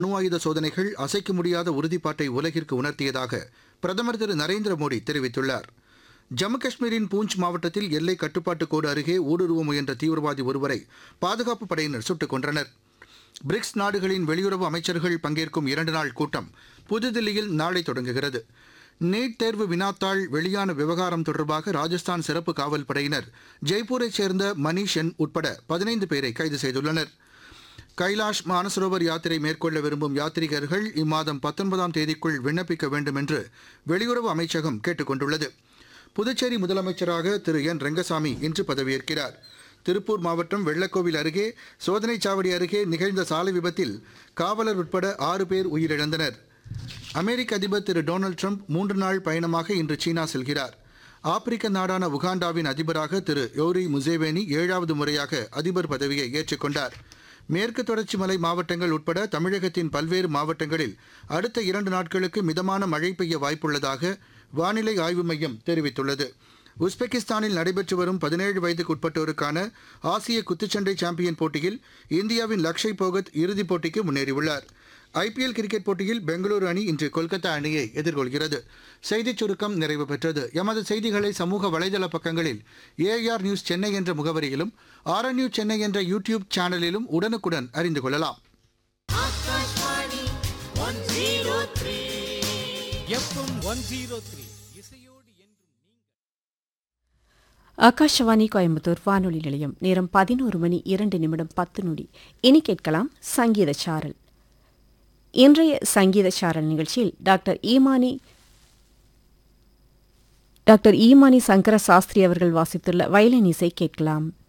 அணு ஆயுத சோதனைகள் அசைக்க முடியாத உறுதிப்பாட்டை உலகிற்கு உணர்த்தியதாக பிரதமர் திரு நரேந்திர மோடி தெரிவித்துள்ளார் ஜம்மு காஷ்மீரின் பூஞ்ச் மாவட்டத்தில் எல்லை கட்டுப்பாட்டு கோடு அருகே ஊடுருவ முயன்ற தீவிரவாதி ஒருவரை பாதுகாப்பு படையினர் சுட்டுக் கொன்றனர் பிரிக்ஸ் நாடுகளின் வெளியுறவு அமைச்சர்கள் பங்கேற்கும் இரண்டு நாள் கூட்டம் புதுதில்லியில் நாளை தொடங்குகிறது நீட் தேர்வு வினாத்தாள் வெளியான விவகாரம் தொடர்பாக ராஜஸ்தான் சிறப்பு காவல் படையினர் ஜெய்ப்பூரைச் சேர்ந்த மணீஷ் என் உட்பட பதினைந்து பேரை கைது செய்துள்ளனர் கைலாஷ் மானசரோவர் யாத்திரை மேற்கொள்ள விரும்பும் யாத்ரீகர்கள் இம்மாதம் பத்தொன்பதாம் தேதிக்குள் விண்ணப்பிக்க வேண்டும் என்று வெளியுறவு அமைச்சகம் கேட்டுக் கொண்டுள்ளது புதுச்சேரி முதலமைச்சராக திரு என் ரெங்கசாமி இன்று பதவியேற்கிறார் திருப்பூர் மாவட்டம் வெள்ளக்கோவில் அருகே சோதனைச் சாவடி அருகே நிகழ்ந்த சாலை விபத்தில் காவலர் உட்பட ஆறு பேர் உயிரிழந்தனர் அமெரிக்க அதிபர் திரு டொனால்டு ட்ரம்ப் மூன்று நாள் பயணமாக இன்று சீனா செல்கிறார் ஆப்பிரிக்க நாடான உகாண்டாவின் அதிபராக திரு யோரி முசேவேனி ஏழாவது முறையாக அதிபர் பதவியை ஏற்றுக்கொண்டார் மேற்கு தொடர்ச்சி மலை மாவட்டங்கள் உட்பட தமிழகத்தின் பல்வேறு மாவட்டங்களில் அடுத்த இரண்டு நாட்களுக்கு மிதமான மழை பெய்ய வாய்ப்புள்ளதாக வானிலை ஆய்வு மையம் தெரிவித்துள்ளது உஸ்பெகிஸ்தானில் நடைபெற்று வரும் பதினேழு வயதுக்குட்பட்டோருக்கான ஆசிய குத்துச்சண்டை சாம்பியன் போட்டியில் இந்தியாவின் லக்ஷய் போகத் இறுதிப் போட்டிக்கு முன்னேறியுள்ளார் ஐபிஎல் கிரிக்கெட் போட்டியில் பெங்களூரு அணி இன்று கொல்கத்தா அணியை எதிர்கொள்கிறது செய்திச் சுருக்கம் நிறைவு பெற்றது எமது செய்திகளை சமூக வலைதள பக்கங்களில் ஏஆர் நியூஸ் சென்னை என்ற முகவரியிலும் ஆர்என் நியூஸ் சென்னை என்ற யூடியூப் சேனலிலும் உடனுக்குடன் அறிந்து கொள்ளலாம் Akashvani one zero three FM one zero three இசையோடு என்றும் நீங்கள் ஆகாஷவாணி கோயம்புத்தூர் வானொலி நிலையம் நேரம் பதினோரு மணி இரண்டு நிமிடம் பத்து நொடி இனி கேட்கலாம் சங்கீத சாரல் இன்றைய சங்கீத சாரல் நிகழ்ச்சியில் டாக்டர் ஈமானி டாக்டர் ஈமானி சங்கர சாஸ்திரி அவர்கள் வாசித்துள்ள வயலின் இசை கேட்கலாம்